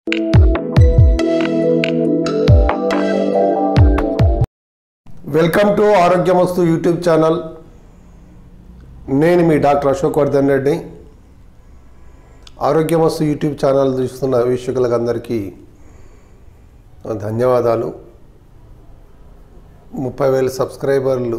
welcome to Arogyamastu YouTube channel నేను మీ doctor Ashok Vardhan Reddy Arogyamastu YouTube channel చూస్తున్న వీక్షకులకు అందరికీ ధన్యవాదాలు ముప్పై వేల సబ్స్క్రైబర్లు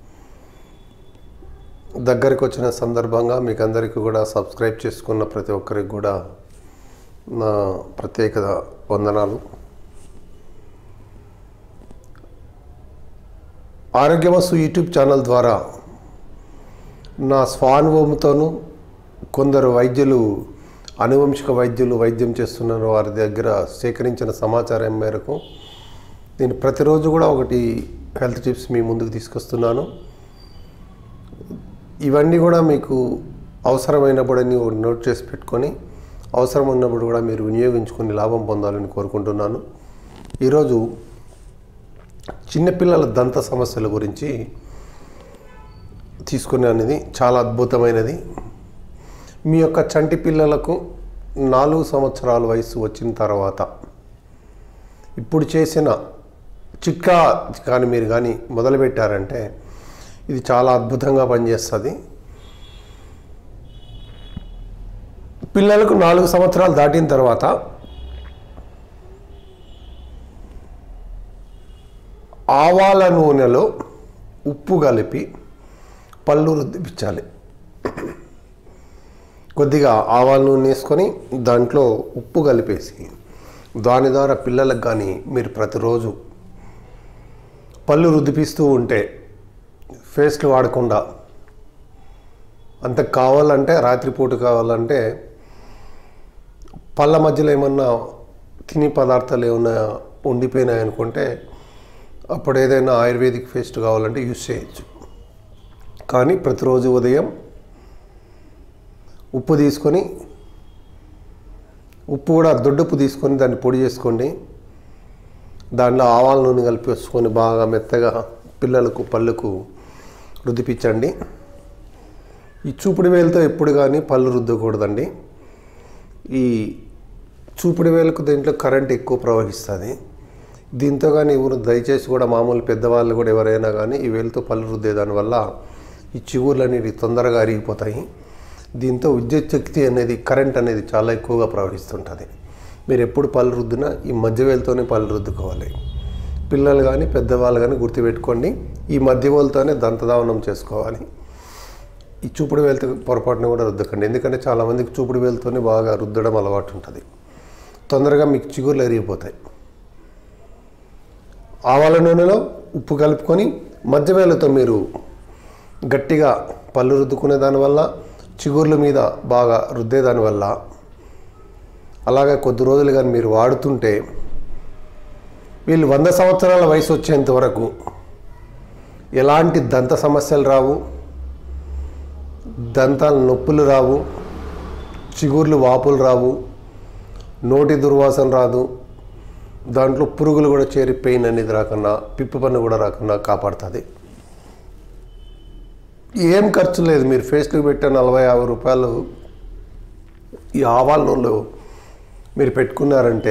దగ్గరికి వచ్చిన సందర్భంగా మీకు అందరికీ కూడా సబ్స్క్రైబ్ చేసుకున్న ప్రతి ఒక్కరికి కూడా నా ప్రత్యేక వందనాలు ఆరోగ్యవస్తు యూట్యూబ్ ఛానల్ ద్వారా నా స్వానుభవంతోనూ కొందరు వైద్యులు అనువంశిక వైద్యులు వైద్యం చేస్తున్నారు వారి దగ్గర సేకరించిన సమాచారం మేరకు నేను ప్రతిరోజు కూడా ఒకటి హెల్త్ టిప్స్ మీ ముందుకు తీసుకొస్తున్నాను ఇవన్నీ కూడా మీకు అవసరమైనప్పుడు అని ఒకటి నోట్ చేసి పెట్టుకొని అవసరం ఉన్నప్పుడు కూడా మీరు వినియోగించుకొని లాభం పొందాలని కోరుకుంటున్నాను ఈరోజు చిన్నపిల్లల దంత సమస్యల గురించి తీసుకునే అనేది చాలా అద్భుతమైనది మీ యొక్క చంటి పిల్లలకు నాలుగు సంవత్సరాల వయసు వచ్చిన తర్వాత ఇప్పుడు చేసిన చిట్కా కానీ మీరు కానీ మొదలుపెట్టారంటే ఇది చాలా అద్భుతంగా పనిచేస్తుంది పిల్లలకు నాలుగు సంవత్సరాలు దాటిన తర్వాత ఆవాల నూనెలో ఉప్పు కలిపి పళ్ళు రుద్దిపించాలి కొద్దిగా ఆవాల నూనె వేసుకొని దాంట్లో ఉప్పు కలిపేసి దాని ద్వారా పిల్లలకు కానీ మీరు ప్రతిరోజు పళ్ళు రుద్దిపిస్తూ ఉంటే పేస్ట్లు వాడకుండా అంత కావాలంటే రాత్రిపూట కావాలంటే పళ్ళ మధ్యలో ఏమన్నా తిని పదార్థాలు ఏమన్నా ఉండిపోయినాయి అనుకుంటే అప్పుడు ఏదైనా ఆయుర్వేదిక్ పేస్ట్ కావాలంటే యూస్ చేయొచ్చు కానీ ప్రతిరోజు ఉదయం ఉప్పు తీసుకొని ఉప్పు కూడా దొడ్డుప్పు తీసుకొని దాన్ని పొడి చేసుకోండి దాంట్లో ఆవాల నూనె కలిపి వేసుకొని బాగా మెత్తగా పిల్లలకు పళ్ళకు రుద్దిపించండి ఈ చూపుడు వేలుతో ఎప్పుడు కానీ పళ్ళు రుద్దకూడదండి ఈ చూపుడు వేలకు దీంట్లో కరెంట్ ఎక్కువ ప్రవహిస్తుంది దీంతో కానీ ఎవరు దయచేసి కూడా మామూలు పెద్దవాళ్ళు కూడా ఎవరైనా కానీ ఈ వేలుతో పళ్ళు రుద్దే దానివల్ల ఈ చిగుర్లు అనేవి తొందరగా అరిగిపోతాయి దీంతో విద్యుత్ శక్తి అనేది కరెంట్ అనేది చాలా ఎక్కువగా ప్రవహిస్తుంటుంది మీరు ఎప్పుడు పళ్ళు రుద్దినా ఈ మధ్య వేలుతోనే పళ్ళు రుద్దుకోవాలి పిల్లలు కానీ పెద్దవాళ్ళు కానీ గుర్తుపెట్టుకోండి ఈ మధ్య వేలుతోనే దంతధావనం చేసుకోవాలి ఈ చూపుడు వేలుతో పొరపాటున కూడా రుద్దకండి ఎందుకంటే చాలామందికి చూపుడు వేలుతోనే బాగా రుద్దడం అలవాటు ఉంటుంది తొందరగా మీకు చిగుర్లు ఎరిగిపోతాయి ఆవాల నూనెలో ఉప్పు కలుపుకొని మధ్య వేలతో మీరు గట్టిగా పళ్ళు రుద్దుకునే దానివల్ల చిగుర్ల మీద బాగా రుద్దే దానివల్ల అలాగే కొద్ది రోజులు కానీ మీరు వాడుతుంటే వీళ్ళు వంద సంవత్సరాల వయసు వచ్చేంత వరకు ఎలాంటి దంత సమస్యలు రావు దంతాల నొప్పులు రావు చిగుర్లు వాపులు రావు నోటి దుర్వాసన రాదు దాంట్లో పురుగులు కూడా చేరి పెయిన్ అనేది రాకుండా పిప్పి పన్ను కూడా రాకుండా కాపాడుతుంది ఏం ఖర్చు లేదు మీరు ఫేస్కి పెట్టే నలభై యాభై రూపాయలు ఈ ఆవాల నూనెలో మీరు పెట్టుకున్నారంటే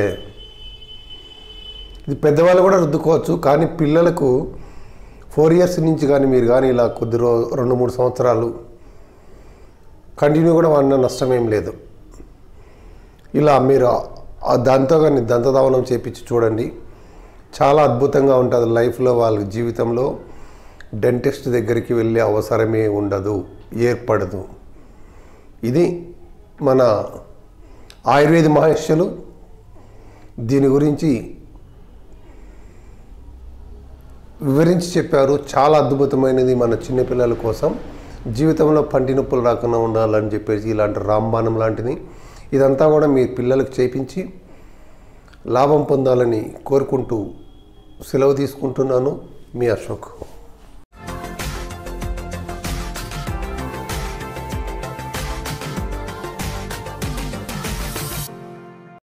ఇది పెద్దవాళ్ళు కూడా రుద్దుకోవచ్చు కానీ పిల్లలకు ఫోర్ ఇయర్స్ నుంచి కానీ మీరు కానీ ఇలా కొద్ది రో రెండు మూడు సంవత్సరాలు కంటిన్యూ కూడా వాడిన నష్టం ఏం లేదు ఇలా మీరు ఆ దాంతో కానీ దంతధావనం చేపించి చూడండి చాలా అద్భుతంగా ఉంటుంది లైఫ్లో వాళ్ళ జీవితంలో డెంటిస్ట్ దగ్గరికి వెళ్ళే అవసరమే ఉండదు ఏర్పడదు ఇది మన ఆయుర్వేద మహర్షులు దీని గురించి వివరించి చెప్పారు చాలా అద్భుతమైనది మన చిన్నపిల్లల కోసం జీవితంలో పంటి నొప్పులు రాకుండా ఉండాలని చెప్పేసి ఇలాంటి రాంబాణం లాంటిది ఇదంతా కూడా మీ పిల్లలకు చేపించి లాభం పొందాలని కోరుకుంటూ సెలవు తీసుకుంటున్నాను మీ అశోక్